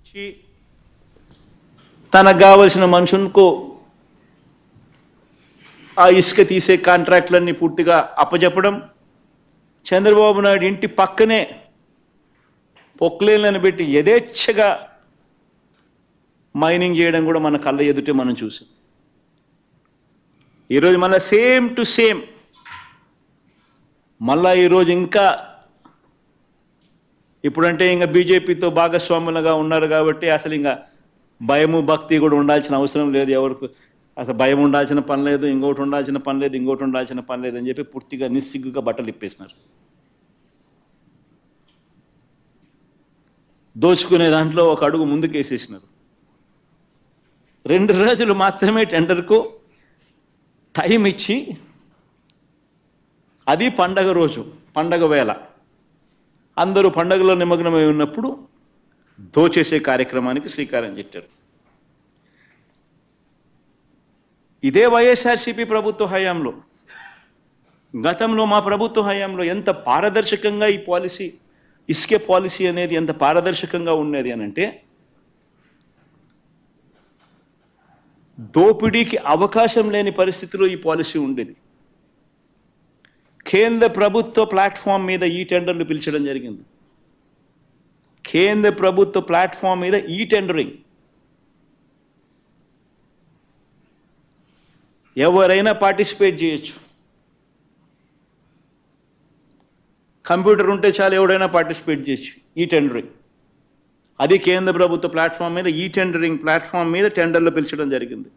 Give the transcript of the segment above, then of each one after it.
ఇచ్చి తనకు కావలసిన మనుషులకు ఆ ఇసుక తీసే కాంట్రాక్టులన్నీ పూర్తిగా అప్పజెప్పడం చంద్రబాబు నాయుడు ఇంటి పక్కనే పొక్లేన్లను పెట్టి యథేచ్ఛగా మైనింగ్ చేయడం కూడా మన కళ్ళ ఎదుటే మనం చూసాం ఈరోజు మళ్ళీ సేమ్ టు సేమ్ మళ్ళా ఈరోజు ఇంకా ఇప్పుడంటే ఇంకా బీజేపీతో భాగస్వాములుగా ఉన్నారు కాబట్టి అసలు ఇంకా భయము భక్తి కూడా ఉండాల్సిన అవసరం లేదు ఎవరికి అసలు భయం ఉండాల్సిన పని లేదు ఇంకోటి ఉండాల్సిన పని లేదు ఇంకోటి ఉండాల్సిన పని లేదు అని చెప్పి పూర్తిగా నిస్సిగ్గుగా బట్టలు ఇప్పేసినారు దోచుకునే దాంట్లో ఒక అడుగు ముందుకేసేసినారు రెండు రోజులు మాత్రమే టెండర్కు టైం ఇచ్చి అది పండగ రోజు పండగ వేళ అందరూ పండగలో నిమగ్నమై ఉన్నప్పుడు దోచేసే కార్యక్రమానికి శ్రీకారం చుట్టారు ఇదే వైఎస్ఆర్సీపీ ప్రభుత్వ హయాంలో గతంలో మా ప్రభుత్వ హయాంలో ఎంత పారదర్శకంగా ఈ పాలసీ ఇసుకే పాలసీ అనేది ఎంత పారదర్శకంగా ఉండేది అని అంటే దోపిడీకి అవకాశం లేని పరిస్థితిలో ఈ పాలసీ ఉండేది కేంద్ర ప్రభుత్వ ప్లాట్ఫామ్ మీద ఈ టెండర్లు పిలిచడం జరిగింది కేంద్ర ప్రభుత్వ ప్లాట్ఫామ్ మీద ఈ టెండరింగ్ ఎవరైనా పార్టిసిపేట్ చేయొచ్చు కంప్యూటర్ ఉంటే చాలు ఎవడైనా పార్టిసిపేట్ చేయొచ్చు ఈ టెండరింగ్ అది కేంద్ర ప్రభుత్వ ప్లాట్ఫామ్ మీద ఈ టెండరింగ్ ప్లాట్ఫామ్ మీద టెండర్లు పిలిచడం జరిగింది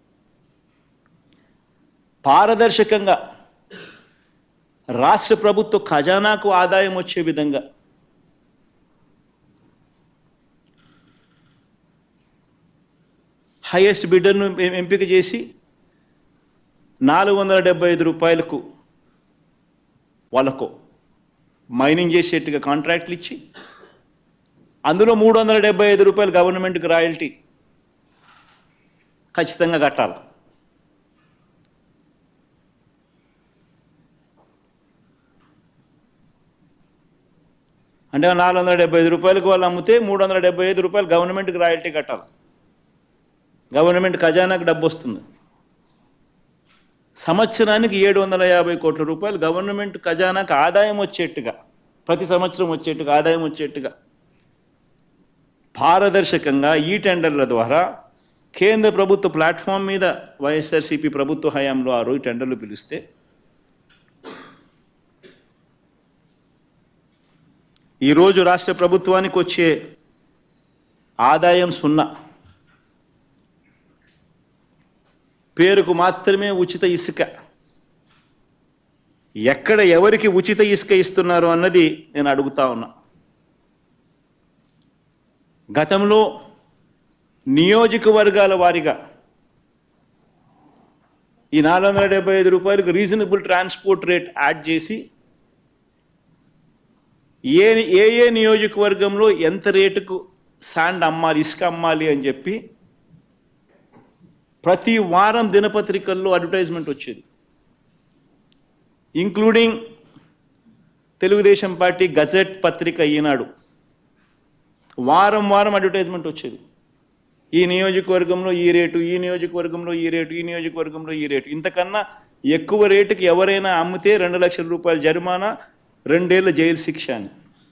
పారదర్శకంగా రాష్ట్ర ప్రభుత్వ ఖజానాకు ఆదాయం వచ్చే విధంగా హైయెస్ట్ బిడ్డర్ను ఎం- ఎంపిక చేసి నాలుగు వందల డెబ్బై ఐదు రూపాయలకు వాళ్ళకు మైనింగ్ చేసేట్టుగా కాంట్రాక్ట్లు ఇచ్చి అందులో మూడు వందల డెబ్బై ఐదు రూపాయలు గవర్నమెంట్కి రాయల్టీ ఖచ్చితంగా కట్టాలి అంటే నాలుగు వందల డెబ్బై ఐదు రూపాయలకు వాళ్ళు అమ్మితే మూడు వందల డెబ్బై ఐదు రూపాయలు గవర్నమెంట్కి రాయల్టీ కట్టాలి గవర్నమెంట్ ఖజానాకు డబ్బు వస్తుంది సంవత్సరానికి ఏడు వందల యాభై కోట్ల రూపాయలు గవర్నమెంట్ ఖజానాకు ఆదాయం వచ్చేట్టుగా ప్రతి సంవత్సరం వచ్చేట్టుగా ఆదాయం వచ్చేట్టుగా పారదర్శకంగా ఈ టెండర్ల ద్వారా కేంద్ర ప్రభుత్వ ప్లాట్ఫామ్ మీద వైఎస్ఆర్సీపీ ప్రభుత్వ హయాంలో ఆ రోజు టెండర్లు పిలిస్తే ఈరోజు రాష్ట్ర ప్రభుత్వానికి వచ్చే ఆదాయం సున్నా పేరుకు మాత్రమే ఉచిత ఇసుక ఎక్కడ ఎవరికి ఉచిత ఇసుక ఇస్తున్నారు అన్నది నేను అడుగుతా ఉన్నా గతంలో నియోజకవర్గాల వారీగా ఈ నాలుగు వందల డెబ్బై ఐదు రూపాయలకు రీజనబుల్ ట్రాన్స్పోర్ట్ రేట్ యాడ్ చేసి ఏ ఏ ఏ నియోజకవర్గంలో ఎంత రేటుకు శాండ్ అమ్మాలి ఇసుక అమ్మాలి అని చెప్పి ప్రతి వారం దినపత్రికల్లో అడ్వర్టైజ్మెంట్ వచ్చేది ఇంక్లూడింగ్ తెలుగుదేశం పార్టీ గజెట్ పత్రిక ఈనాడు వారం వారం అడ్వర్టైజ్మెంట్ వచ్చేది ఈ నియోజకవర్గంలో ఈ రేటు ఈ నియోజకవర్గంలో ఈ రేటు ఈ నియోజకవర్గంలో ఈ రేటు ఇంతకన్నా ఎక్కువ రేటుకి ఎవరైనా అమ్మితే రెండు లక్షల రూపాయల జరిమానా రెండేళ్ల జైలు శిక్ష అని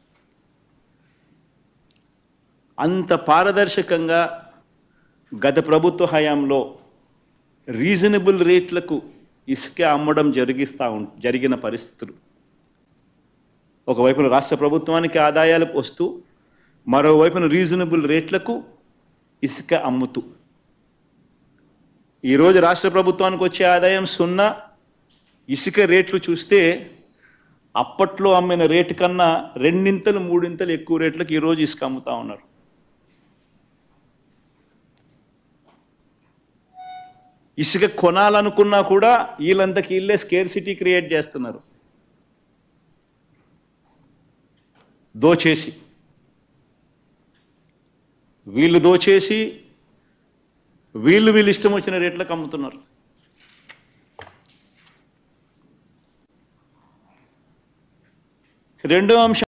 అంత పారదర్శకంగా గత ప్రభుత్వ హయాంలో రీజనబుల్ రేట్లకు ఇసుక అమ్మడం జరిగిస్తూ ఉం జరిగిన పరిస్థితులు ఒకవైపున రాష్ట్ర ప్రభుత్వానికి ఆదాయాలు వస్తూ మరోవైపున రీజనబుల్ రేట్లకు ఇసుక అమ్ముతూ ఈరోజు రాష్ట్ర ప్రభుత్వానికి వచ్చే ఆదాయం సున్నా ఇసుక రేట్లు చూస్తే అప్పట్లో అమ్మిన రేటు కన్నా రెండింతలు మూడింతలు ఎక్కువ రేట్లకు ఈరోజు ఇసుక అమ్ముతా ఉన్నారు ఇసుక కొనాలనుకున్నా కూడా వీళ్ళంతకి వీళ్ళే స్కేర్ సిటీ క్రియేట్ చేస్తున్నారు దోచేసి వీళ్ళు దోచేసి వీళ్ళు వీళ్ళు ఇష్టం వచ్చిన రేట్లకు అమ్ముతున్నారు రెండో అంశం